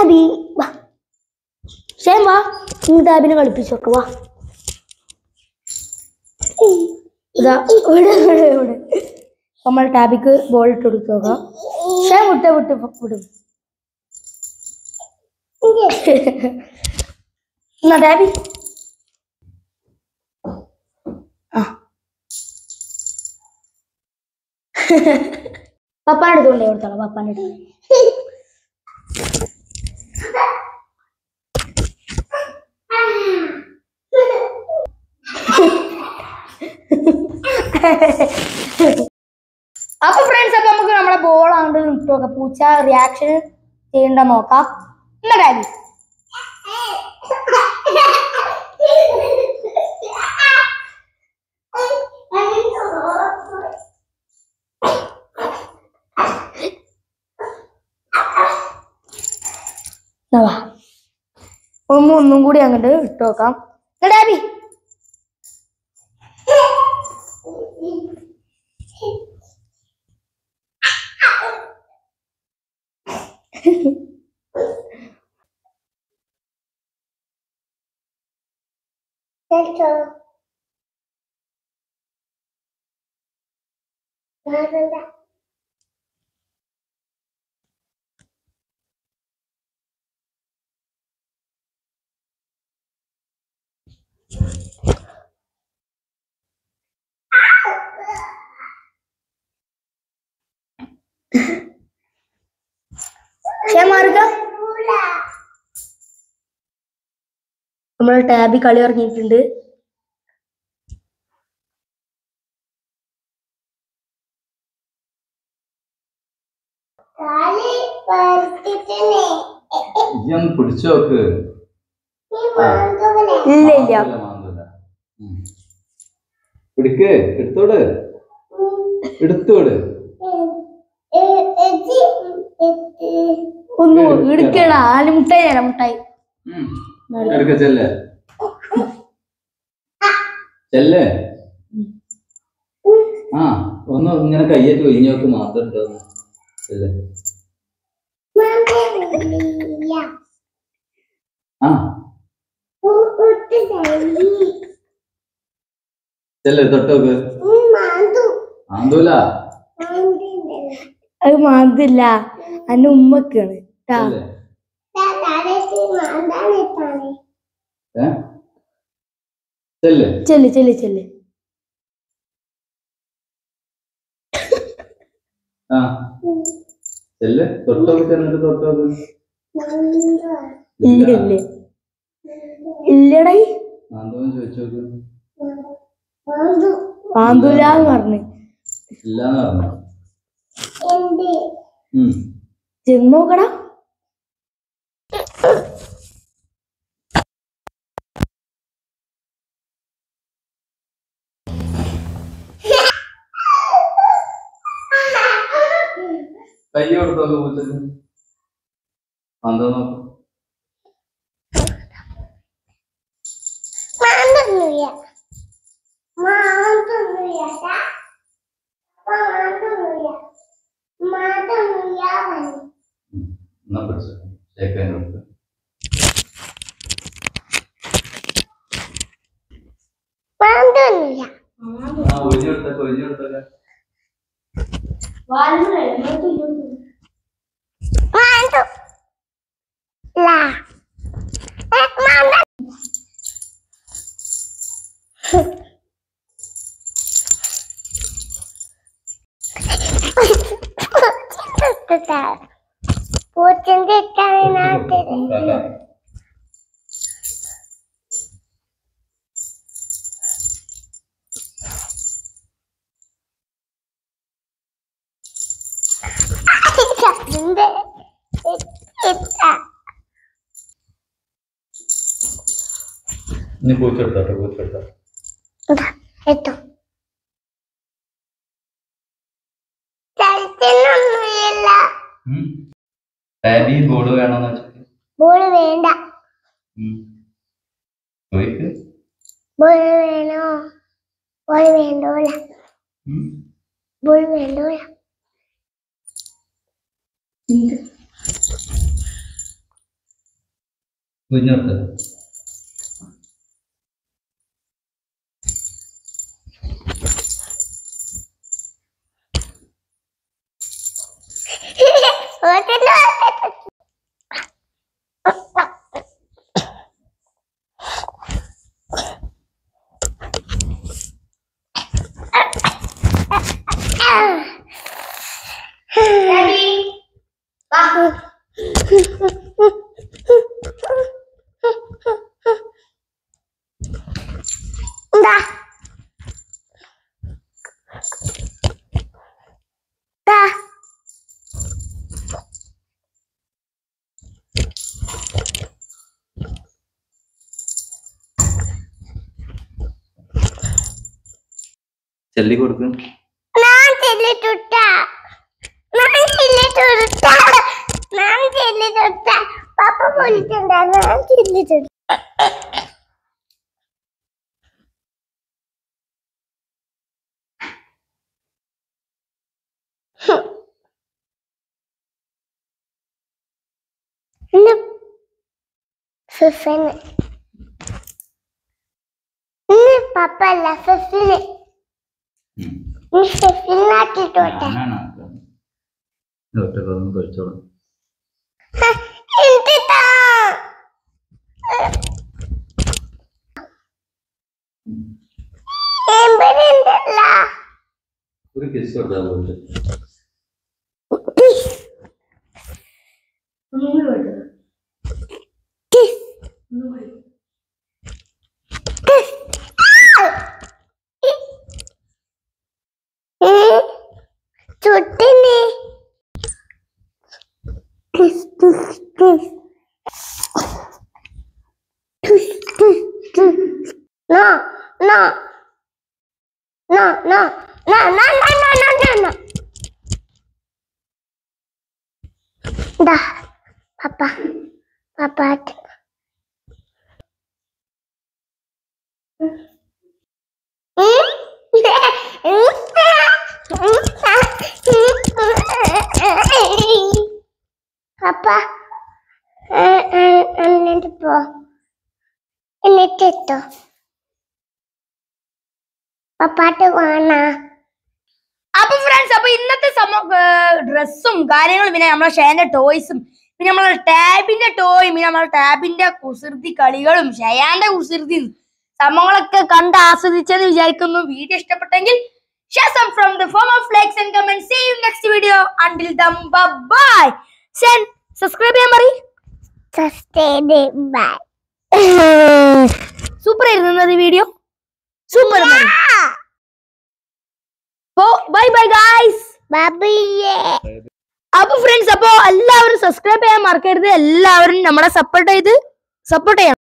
Tabby വാ ഷേം വാ നീ ടാബിനെ കളിപ്പിച്ചു നോക്ക വാ ഇതാ ഇവിടെ ഇവിടെ ഇവിടെ നമ്മൾ ടാബിക്ക് ബോൾ ഇട്ട് കൊടുത്തു നോക്കാം ഷേം വിട്ട് വിട്ട് വിടും എന്നാ ടാബി ആ പപ്പാൻ്റെ അടുത്ത് കൊണ്ടേ കൊടുത്തോളാം പപ്പാൻ്റെ അടുത്ത് അപ്പൊ ഫ്രണ്ട്സ് അപ്പൊ നമുക്ക് നമ്മുടെ ബോൾ അങ്ങോട്ട് ഇട്ട് നോക്കാം പൂച്ച റിയാക്ഷൻ ചെയ്യണ്ട നോക്കാം എന്നാ ഡാഡി എന്നാ വാ. ഒന്ന് ഒന്നും കൂടി അങ്ങോട്ട് ഇട്ട് നോക്കാം എന്നാ ഡാഡി മാറുക നമ്മൾ ടാബി കളി ഇറങ്ങിയിട്ടുണ്ട് ഇയ്യൊന്ന് പിടിച്ചു നോക്ക് ഇല്ല ഇല്ല മാന്തൂല, മാന്തൂല. ഉം. പിടിക്ക് എടുത്തോട് എടുത്തോട് ഒന്ന് എടുക്കണ ആല് മുട്ടായി തരാം മുട്ടായി ഉം. എടുക്ക ചെല്ലേ ചെല്ലേ ആ ഒന്ന് ഇങ്ങനെ കയ്യേറ്റ് ഒഴിഞ്ഞു നോക്ക് മാത്രം ഉണ്ടോന്ന് ചെല്ലേ ആ ചെല്ലേ തൊട്ടോക്ക് മാന്തൂല അത് മാന്തില്ല അന്റെ ഉമ്മക്കാണ് ട്ടാ ചെല്ലേ ഏ ചെല്ലേ ചെല്ല് ചെല്ല് ചെല്ല് ആ ചെല്ലേ തൊട്ടോക്ക് ചെന്നിട്ട് തൊട്ടോക്ക് ഇല്ല ഇല്ല ഇല്ലടേ മാന്തോന്ന് ചോദിച്ചോക്ക് മാന്തൂലാന്ന് പറഞ്ഞു ഇല്ലാന്ന് പറഞ്ഞു ഉം. ചെന്നോക്കടാ കൈ കൊടുത്തോക്ക് പൂച്ചക്ക് മാന്തോ നോക്ക് ഉം. എന്നാ പിടിച്ചോ ചേക്കാൻ കൊടുത്ത് ആ ഒഴിഞ്ഞു കൊടുത്തൊക്കെ ഒഴിഞ്ഞു കൊടുത്തൊക്കെ പൂച്ചന്റെ ഇട്ടാണ് നാട്ടില് കാക്ക. അതിന്റെ ഇട്ട ഇനി പൂച്ചെടുത്തോട്ടെ പൂച്ചെടുത്തോ ഇട്ടോ സ്ഥലത്തിനൊന്നുമില്ല ഡാഡി ബോർഡ് വേണമെന്ന് വെച്ചിട്ട് ബോള് വേണ്ട ഉം. ചോദിക്ക് ബോള് വേണോ ബോള് വേണ്ടോല ഉം. ബോള് വേണ്ടോല കുഞ്ഞോട്ട് ഓട്ടിന് എന്താ ദാ ചെല്ലി കൊടുക്കും ഞാൻ ചെല്ലിട്ടുട്ട ഞാൻ ചെല്ലിട്ടുട്ട ഞാൻ ചെല്ലിട്ടുട്ട പപ്പ വിളിച്ചിട്ടുണ്ടാ ഞാൻ ചെല്ലിട്ടുട്ട ഇന്ന് ഫിഫിന് ഇന്ന് പപ്പ അല്ല ഫിഫിന് നീ ഫിഫിനാക്കിട്ടോട്ടെ ഞാനാണ് ഡോക്ടർ കഴിച്ചോളാം എന്തിട്ടാ എമ്പരുണ്ടല്ല ഒരു കിസ് കൊടുത്താൽ പോയിട്ട് ഒന്നും കൂടി കൊടുത്തത് ഒന്നും കൂടി ചുട്ടിനെ No, no. No, no, no, no, no, no, no, no, no. Da, papa, papa. പപ്പ എന്നിട്ട് പോ എന്നിട്ട് എത്തോ പപ്പാട്ട് വേണ അപ്പൊ ഫ്രണ്ട്സ് അപ്പൊ ഇന്നത്തെ ഡ്രസ്സും കാര്യങ്ങളും പിന്നെ നമ്മളെ ഷേന്റെ ടോയ്സും പിന്നെ നമ്മളെ ടാബിന്റെ ടോയും പിന്നെ നമ്മളെ ടാബിന്റെ കുസൃതി കളികളും ഷയാന്റെ കുസൃതി സംഭവങ്ങളൊക്കെ കണ്ട് ആസ്വദിച്ചെന്ന് വിചാരിക്കുന്നു വീഡിയോ ഇഷ്ടപ്പെട്ടെങ്കിൽ share some from the form of likes and comments see you next video until then bye bye send subscribe ചെയ്യാൻ പറയും സസ്റ്റൈഡ് ബൈ സൂപ്പർ ആയിരുന്നു വീഡിയോ സൂപ്പർ അപ്പോ ബൈ ബൈ ഗായ്സ് ബബിയേ അപ്പൊ ഫ്രണ്ട്സ് അപ്പോ എല്ലാവരും സബ്സ്ക്രൈബ് ചെയ്യാൻ മറക്കരുത് എല്ലാവരും നമ്മളെ സപ്പോർട്ട് ചെയ്ത് സപ്പോർട്ട് ചെയ്യണം